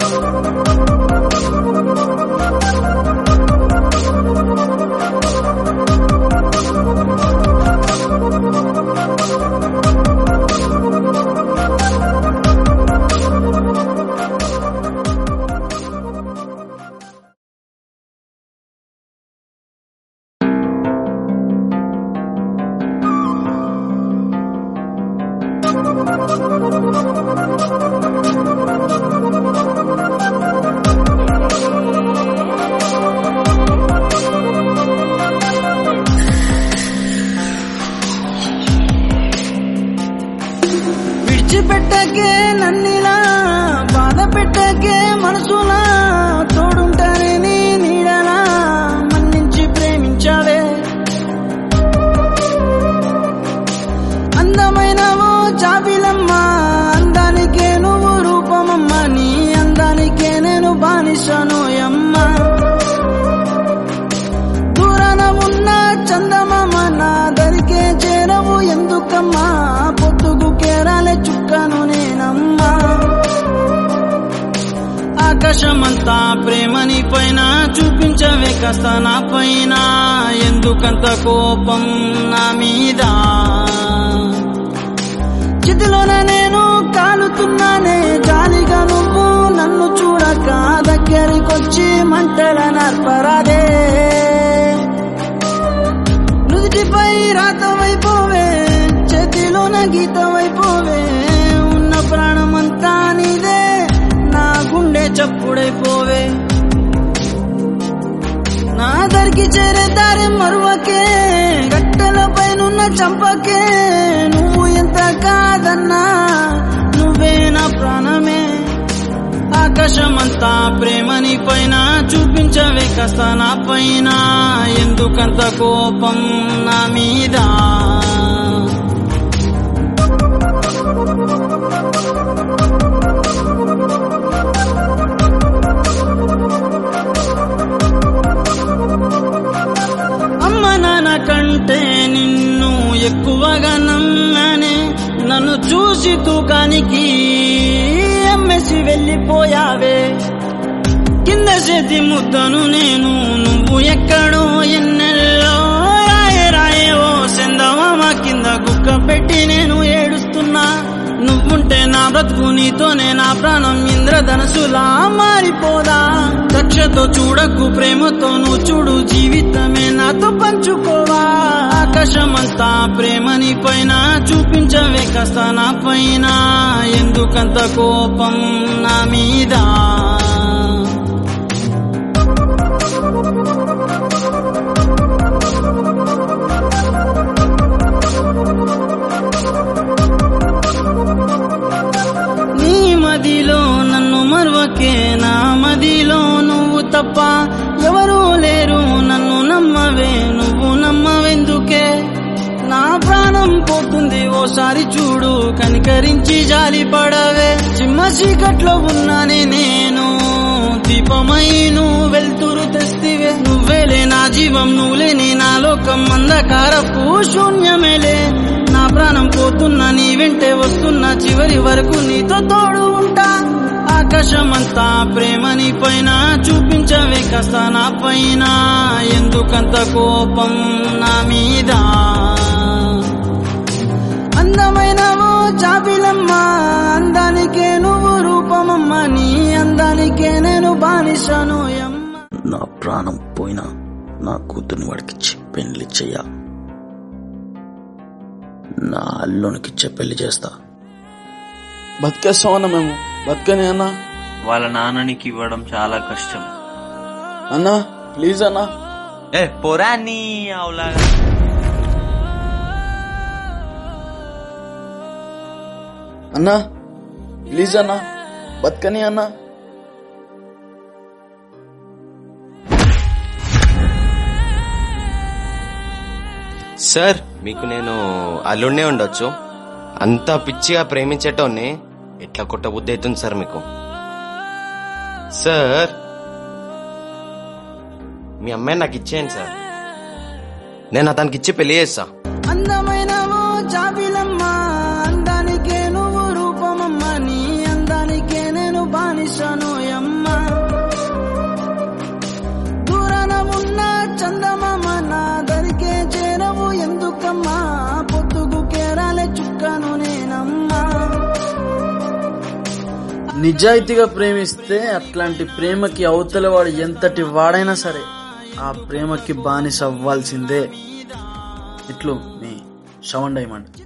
విడిచిపెట్టకే నన్నిలా బాధ పెట్టకే మనసులా తోడుంటానే నీ నీడలా మన్నించి ప్రేమించావే అందమైన ఓ జాబిలమ్మ అందానికే నువ్వు రూపమమ్మ నీ అందానికే నేను బానిసను అమ్మ దూరాన ఉన్న చందమామ నా దరికే చేరవు ఎందుకమ్మా పొద్దుకు కేరాలే చుక్కను నేనమ్మా ఆకాశమంతా ప్రేమని పైన చూపించవే కాస్త నా పైన ఎందుకంత కోపం నా మీద చితిలోన నేను కాలుతున్నానే జాలిగా నువ్వు నన్ను చూడక దగ్గరికొచ్చి మంటల నర్పరాదే నుదిటిపై రాతమైపోవే చేతిలోన గీతమైపోవే ఉన్న ప్రాణమంతా నీదే నా గుండె చప్పుడైపోవే నా దరికి చేరే దారి మరువకే గట్టెల పైనున్న చంపకే నువ్వు ఎంత కాదన్నా నువ్వే నా ప్రాణమే ఆకాశమంతా ప్రేమని పైన చూపించవే కాస్త నా పైన ఎందుకంత కోపం నా మీద అమ్మ నాన్న కంటే నిన్ను ఎక్కువగా నమ్మనే నన్ను చూసి తూకానికి అమ్మేసి వెళ్ళిపోయావే కింద చేతి ముద్దను నేను నువ్వు ఎక్కడో ఎన్నెల్లో రాయే రాయే ఓ సెందమామ కింద కుక్క పెట్టి నేను ఏడుస్తున్నా నువ్వుంటే నా బ్రతుకు నీతోనే నా ప్రాణం ఇంద్రధనసులా మారిపోదా కక్షతో చూడకు ప్రేమతో నువ్వు చూడు జీవితమే నాతో పంచుకోవా ఆకాశమంతా ప్రేమని పైన చూపించవే కాస్త నా పైన ఎందుకంత కోపం నా మీద నీ మదిలో నన్ను మరువకే నా మదిలో నువ్వు తప్ప ఎవరూ లేరు నన్ను నమ్మవే నువ్వు నమ్మవెందుకే నా ప్రాణం పోతుంది ఓసారి చూడు కనికరించి జాలి పడవే చిమ్మ చీకట్లో ఉన్నానే నేను దీపమై నువ్వు వెళ్తురు తెస్తివే నువ్వేలే నా జీవం నువ్వులేని నా లోకం అంధకారపు శూన్యమేలే నా ప్రాణం పోతున్నా నీ వెంటే వస్తున్నా చివరి వరకు నీతో తోడు ఉంటా ఆకాశమంతా ప్రేమని పైన చూపించవే కాస్త నా పైన ఎందుకంత కోపం నా మీద అందమైన ఓ జాబిలమ్మ అందానికే నువ్వు రూపమమ్మ నీ అందానికే నేను బానిసను యమ్మ నా ప్రాణం పోయినా నా కూతుర్ని వాడికిచ్చి పెళ్లి చెయ్య నా అల్లునికిచ్చే పెళ్లి చేస్తా బతికేస్తామన్నా మేము బతకని అన్నా వాళ్ళ నాన్ననికి ఇవ్వడం చాలా కష్టం అన్నా ప్లీజ్ అన్నా ఏ పొరా నీ అవులాగా అన్నా ప్లీజ్ అన్నా బతకని అన్నా సార్ మీకు నేను అల్లుండే ఉండొచ్చు అంత పిచ్చిగా ప్రేమించేటోన్ని ఎట్లా కొట్ట బుద్ధి అవుతుంది సార్ మీకు సార్ మీ అమ్మాయి నాకు ఇచ్చేయండి సార్ నేను అతనికి ఇచ్చి పెళ్లి చేస్తా అందమైన ఓ జాబిలమ్మ అందానికే నువ్వు రూపమమ్మ నీ అందానికే నేను బానిసను యమ్మ నిజాయితీగా ప్రేమిస్తే అట్లాంటి ప్రేమకి అవతల వాడు ఎంతటి వాడైనా సరే ఆ ప్రేమకి బానిస అవ్వాల్సిందే ఇట్లు మీ శ్రవణ్ డైమండ్